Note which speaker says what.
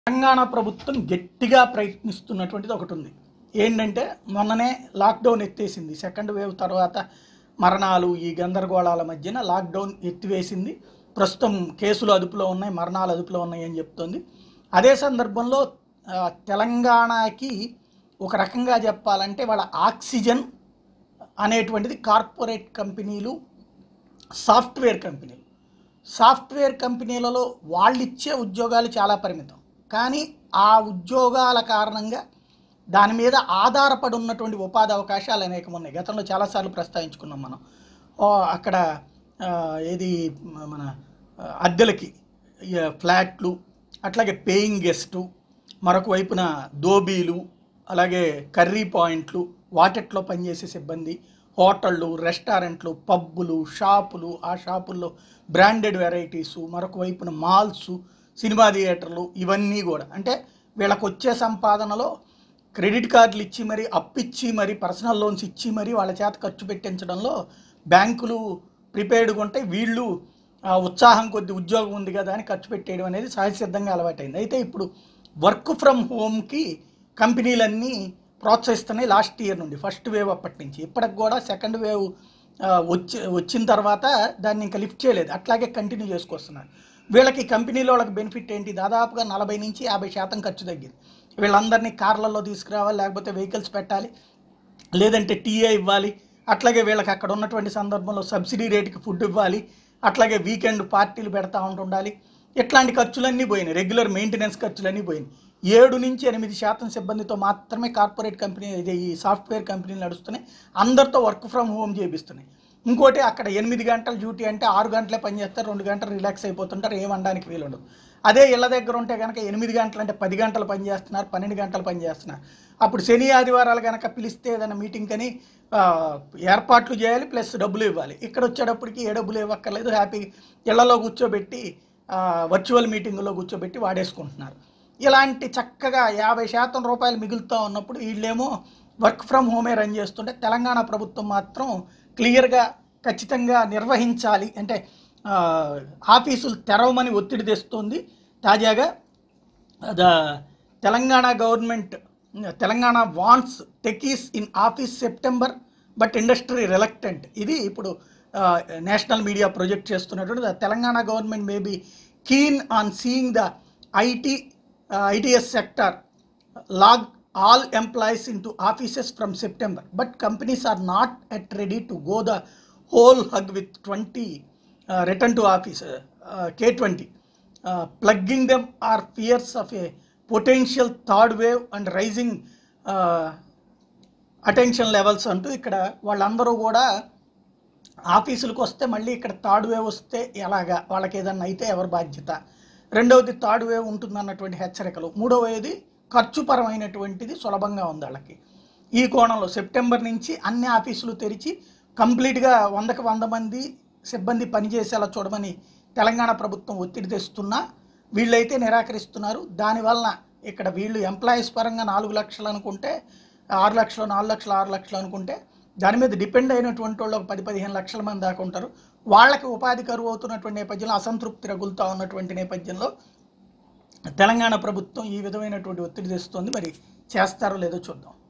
Speaker 1: తెలంగాణ ప్రభుత్వం గట్టిగా ప్రయత్నిస్తున్నటువంటిది ఒకటి ఉంది ఏంటంటే మొన్ననే లాక్డౌన్ ఎత్తేసింది సెకండ్ వేవ్ తర్వాత మరణాలు ఈ గందరగోళాల మధ్యన లాక్డౌన్ ఎత్తివేసింది ప్రస్తుతం కేసులు అదుపులో ఉన్నాయి మరణాలు అదుపులో ఉన్నాయి అని చెప్తోంది అదే సందర్భంలో ఆ, తెలంగాణకి ఒక రకంగా చెప్పాలంటే వాళ్ళ ఆక్సిజన్ అనేటువంటిది కార్పొరేట్ కంపెనీలు సాఫ్ట్వేర్ కంపెనీలు సాఫ్ట్వేర్ కంపెనీలలో వాళ్ళు ఇచ్చే ఉద్యోగాలు చాలా పరిమితం కానీ ఆ ఉద్యోగాల కారణంగా దాని మీద ఆధారపడి ఉన్నటువంటి ఉపాధి అవకాశాలు అనేకం ఉన్నాయి గతంలో చాలాసార్లు ప్రస్తావించుకున్నాం మనం ఓ, అక్కడ ఆ, ఏది మన ఆ, అద్దెలకి ఈ ఫ్లాట్లు అట్లాగే పేయింగ్ గెస్టు మరొక వైపున దోబీలు అలాగే కర్రీ పాయింట్లు వాటెట్లో పనిచేసే సిబ్బంది హోటళ్ళు రెస్టారెంట్లు పబ్బులు షాపులు ఆ షాపుల్లో బ్రాండెడ్ వెరైటీసు మరొక వైపున మాల్స్ సినిమా థియేటర్లు ఇవన్నీ కూడా అంటే వీళ్ళకి వచ్చే సంపాదనలో క్రెడిట్ కార్డులు ఇచ్చి మరి అప్పిచ్చి మరి పర్సనల్ లోన్స్ ఇచ్చి మరి వాళ్ళ చేత ఖర్చు పెట్టించడంలో బ్యాంకులు ప్రిపేర్డ్గా ఉంటాయి వీళ్ళు ఆ, ఉత్సాహం కొద్ది ఉద్యోగం ఉంది కదా అని ఖర్చు పెట్టేయడం అనేది సహజసిద్ధంగా అలవాటైంది అయితే ఇప్పుడు వర్క్ ఫ్రమ్ హోమ్కి కంపెనీలన్నీ ప్రోత్సహిస్తున్నాయి లాస్ట్ ఇయర్ నుండి ఫస్ట్ వేవ్ అప్పటి నుంచి ఇప్పటికి కూడా సెకండ్ వేవ్ ఆ, వచ్చి వచ్చిన తర్వాత దాన్ని ఇంకా లిఫ్ట్ చేయలేదు అట్లాగే కంటిన్యూ చేసుకొస్తున్నారు వీళ్ళకి కంపెనీలో వాళ్ళకి బెనిఫిట్ ఏంటి దాదాపుగా నలభై నుంచి యాభై శాతం ఖర్చు తగ్గింది వీళ్ళందరినీ కార్లలో తీసుకురావాలి లేకపోతే వెహికల్స్ పెట్టాలి లేదంటే టీఏ ఇవ్వాలి అట్లాగే వీళ్ళకి అక్కడ ఉన్నటువంటి సందర్భంలో సబ్సిడీ రేటుకి ఫుడ్ ఇవ్వాలి అట్లాగే వీకెండ్ పార్టీలు పెడతా ఉంటుండాలి ఇట్లాంటి ఖర్చులన్నీ పోయినాయి రెగ్యులర్ మెయింటెనెన్స్ ఖర్చులన్నీ పోయినాయి ఏడు నుంచి ఎనిమిది శాతం సిబ్బందితో మాత్రమే కార్పొరేట్ కంపెనీ ఇది ఈ సాఫ్ట్వేర్ కంపెనీలు నడుస్తున్నాయి అందరితో వర్క్ ఫ్రమ్ హోమ్ చేపిస్తున్నాయి ఇంకోటి అక్కడ ఎనిమిది గంటల డ్యూటీ అంటే ఆరు గంటలే పనిచేస్తారు రెండు గంటలు రిలాక్స్ అయిపోతుంటారు ఏం అనడానికి వీలుండదు అదే ఇళ్ళ దగ్గర ఉంటే కనుక ఎనిమిది గంటలు అంటే పది గంటలు పని చేస్తున్నారు పన్నెండు గంటలు పని చేస్తున్నారు అప్పుడు శని ఆదివారాలు కనుక పిలిస్తే ఏదైనా మీటింగ్ అని ఆ, ఏర్పాట్లు చేయాలి ప్లస్ డబ్బులు ఇవ్వాలి ఇక్కడ వచ్చేటప్పటికి ఏ డబ్బులు ఇవ్వక్కర్లేదు హ్యాపీ ఇళ్లలో కూర్చోబెట్టి ఆ, వర్చువల్ మీటింగులో కూర్చోబెట్టి వాడేసుకుంటున్నారు ఇలాంటి చక్కగా యాభై శాతం రూపాయలు మిగులుతూ ఉన్నప్పుడు వీళ్ళేమో వర్క్ ఫ్రమ్ హోమే రన్ చేస్తుంటే తెలంగాణ ప్రభుత్వం మాత్రం క్లియర్గా ఖచ్చితంగా నిర్వహించాలి అంటే ఆ, ఆఫీసులు తెరవమని ఒత్తిడి తెస్తుంది తాజాగా the Telangana government Telangana wants techies in office September but industry reluctant ఇది ఇప్పుడు నేషనల్ మీడియా ప్రొజెక్ట్ చేస్తున్నటువంటి the Telangana government may be keen on seeing the IT ITES sector log all employees into offices from September, but companies are not at ready to go the whole hug with 20 uh, return to office uh, uh, K20. Uh, plugging them are fears of a potential third wave and rising uh, attention levels అంటూ ఇక్కడ వాళ్ళందరూ కూడా ఆఫీసులకు వస్తే మళ్ళీ ఇక్కడ third wave వస్తే ఎలాగా వాళ్ళకి ఏదన్నా అయితే ఎవరి బాధ్యత రెండవది థర్డ్ వేవ్ ఉంటుందన్నటువంటి హెచ్చరికలు మూడవది ఖర్చుపరమైనటువంటిది సులభంగా ఉంది వాళ్ళకి ఈ కోణంలో సెప్టెంబర్ నుంచి అన్ని ఆఫీసులు తెరిచి కంప్లీట్గా వందకు వంద మంది సిబ్బంది పనిచేసేలా చూడమని తెలంగాణ ప్రభుత్వం ఒత్తిడి తెస్తున్నా వీళ్ళైతే నిరాకరిస్తున్నారు దానివలన ఇక్కడ వీళ్ళు ఎంప్లాయీస్ పరంగా నాలుగు లక్షలు అనుకుంటే ఆరు లక్షలు నాలుగు లక్షలు ఆరు లక్షలు అనుకుంటే దాని మీద డిపెండ్ అయినటువంటి వాళ్ళు ఒక పది పదిహేను లక్షల మంది దాకా ఉంటారు వాళ్ళకి ఉపాధి కరువు అవుతున్నటువంటి నేపథ్యంలో అసంతృప్తి రగులుతూ ఉన్నటువంటి నేపథ్యంలో తెలంగాణ ప్రభుత్వం ఈ విధమైనటువంటి ఒత్తిడి తెస్తుంది మరి చేస్తారో లేదో చూద్దాం